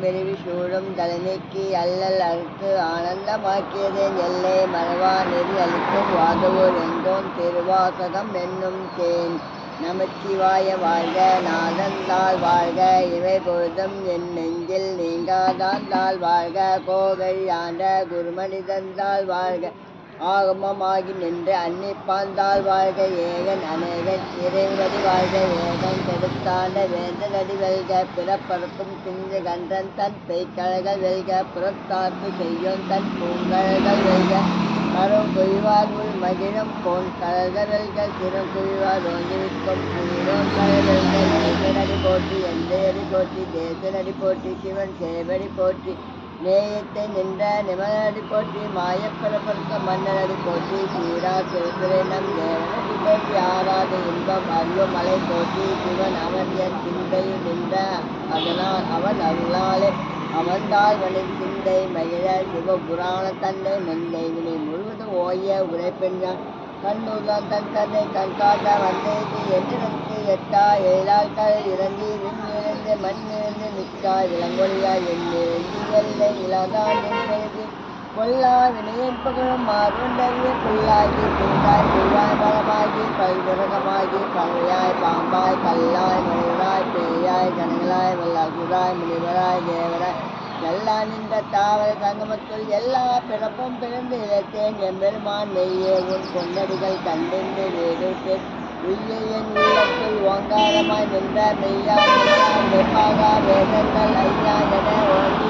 பிரிவி சூழும் தலைநீக்கி அல்லல் அறுத்து ஆனந்தமாக்கியதேன் எல்லை மறவா நெறி அளிக்கும் வாதவூர் எங்கோன் திருவாசகம் என்னும் தேன் நமச்சிவாய வாழ்க நாதந்தாள் வாழ்க இவை பொழுதும் என் நெஞ்சில் நீங்காதாந்தாள் வாழ்க கோகை ஆண்ட குருமனிதந்தாள் வாழ்க ஆகமமாகி நின்று அன்னிப்பாந்தாள் வாழ்க ஏகன் அநேகன் இறைவனடி வாழ்க வேதம் கெடுத்தாண்ட வேந்தனடி வெல்க பிறப்பறக்கும் பிஞ்சு கன்றன் தன் பெய்கழகள் வெல்க புறத்தாக்கு செய்யும் தன் பூங்கழகள் வெல்க கரும் குய்வார் உள் மகிழும் போன் கழக வெல்க சிறும் குய்வார் ஓங்கிவிக்கும் குயிரோன் கழகல்க தேசனடி போற்றி எந்தையடி போற்றி தேசனடி போற்றி சிவன் சேவடி போற்றி நேயத்தை நின்ற நிமலடி போற்றி மாயப்பிறப்பருக்க மன்னனடி போற்றி சீரா சிறுதுரை நம் தேவனடி போற்றி ஆராத இன்பம் அருளும் மலை போற்றி சிவன் அவன் என் சிந்தையில் நின்ற அதனால் அவன் அருளாலே அமர்ந்தால் வனின் சிந்தை மகிழ சிவபுராண தன்னை நன்மை வினை முழுவதும் ஓய உரைப்பெஞ்சான் கண்ணுதான் தன் தன்னை கண்காட்ட வந்தேக்கு எந்திரத்து எட்டா ஏழாட்கள் இறங்கி விண்ணிறந்து மண்ணிறந்து மிக்கா இளங்கொழியாய் எண்ணிறந்து வெள்ளை இளதான் என்பது கொல்லா வினையின் பகலும் மாறுண்டறிய புல்லாகி புல்லாய் புல்லாய் பலமாகி பல்விரகமாகி பறவையாய் பாம்பாய் கல்லாய் மனிதராய் பேயாய் கனங்களாய் வல்லாசுராய் முனிவராய் தேவராய் எல்லா நின்ற தாவர சங்கமத்துள் எல்லா பிறப்பும் பிறந்து இழைத்தேன் எம்பெருமான் மெய்யே உன் பொன்னடிகள் கண்டென்று வேடுப்பேன் உய்ய என் உள்ளத்துள் ஓங்காரமாய் நின்ற மெய்யா வெப்பாகா வேதங்கள் ஐயா என ஓங்கி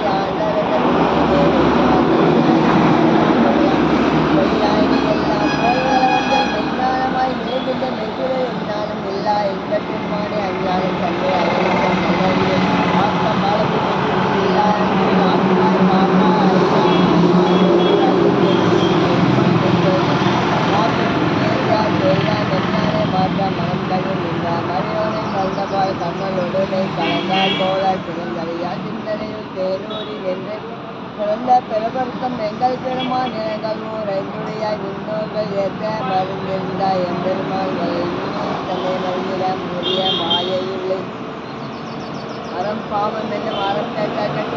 ஆண்டவர்கள் எல்லாம் போல்வளவங்கள் மெஞ்ஞானமாய் மேற்கின்ற மெய்குறை எஞ்ஞானம் இல்லா இன்பத்தின்மானே அஞ்ஞானம் தன்னை அறிவித்த நல்லறிய ஆத்ம காலத்தில் இல்லா ஆத்மா மாமா பிறந்த பிறவர்க்கம் எங்கள் பெருமான் நிலங்கள் ஓர் ஐந்துடையாய் முன்னோர்கள் ஏற்ற மருந்திருந்தாய் எம்பெருமான் தன்னை மருந்திட முடிய மாயையில்லை அறம் பாவம் என்னும் அறம் கேட்ட கட்டி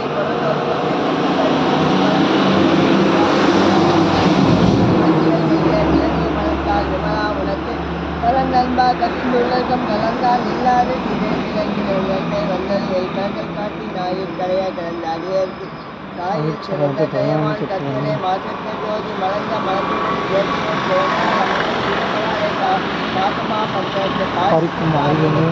மலர்ந்தால் விமலா உனக்கு பரநண்பா கசிந்துள்ளகம் கலந்தால் இல்லாத உயர்மை வந்தது வைப்பர்கள் காட்டி நாயில் கரைய கிடந்த அடியேற்கு தாயில் சிறந்த தயவான் கத்தினை மாசத்தை ஜோதி மலர்ந்த மலர்ந்து பாசமா பண்றது பறிக்கும் அழகிலே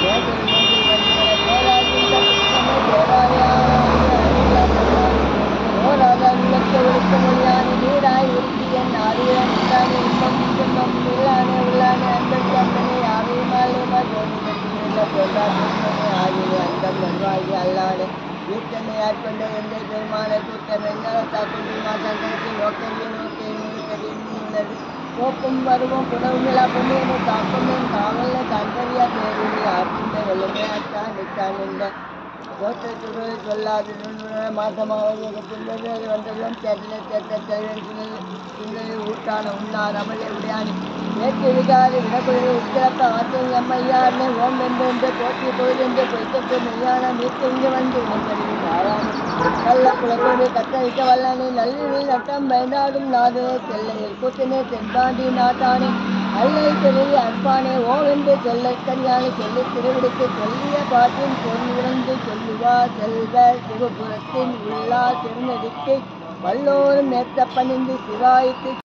வீட்டனை ஆட்கொண்ட எந்த பெருமானை கூட்டம் எங்களை தாக்குண்டு மாசங்களுக்கு நோக்கி நோக்கி தெரியும் போக்கும் வருவோம் புனவுமிலா பொண்ணு காக்கும் காவல்ல கண்டறியா பேருடைய ஆற்றிந்த வெள்ளமையாட்டா நிற்கான் என்ற தோற்றத்துறை சொல்லாது மாசமாக புள்ளது அது வந்ததும் தேட்டனை தேட்ட சிந்தனை ஊட்டான உண்ணார் அமலே உடையானி நேற்று விகாரி விடக்குழு உத்திரத்த ஆற்றின் எம்மையார்னே ஓம் என்று போற்றி பொழுதென்று பொய்த்தத்து மெய்யான மீட்டு இங்கு வந்து உணர்ந்தறிவு ஆறாம் நல்ல குலக்கோடு கத்தரிக்க வல்லனை நல்லில் நட்டம் பயந்தாடும் நாதே தெல்லையில் கூத்தினே தென்பாண்டி நாட்டானே அல்லை பெரிய அற்பானே ஓவென்று சொல்ல கல்யாணி சொல்லி திருவிடுத்து சொல்லிய பாட்டின் பொருளிருந்து சொல்லுவா செல்வ சிவபுரத்தின் உள்ளா திருநடிக்கு வல்லோரும் நேர்த்த பணிந்து சிவாய்த்து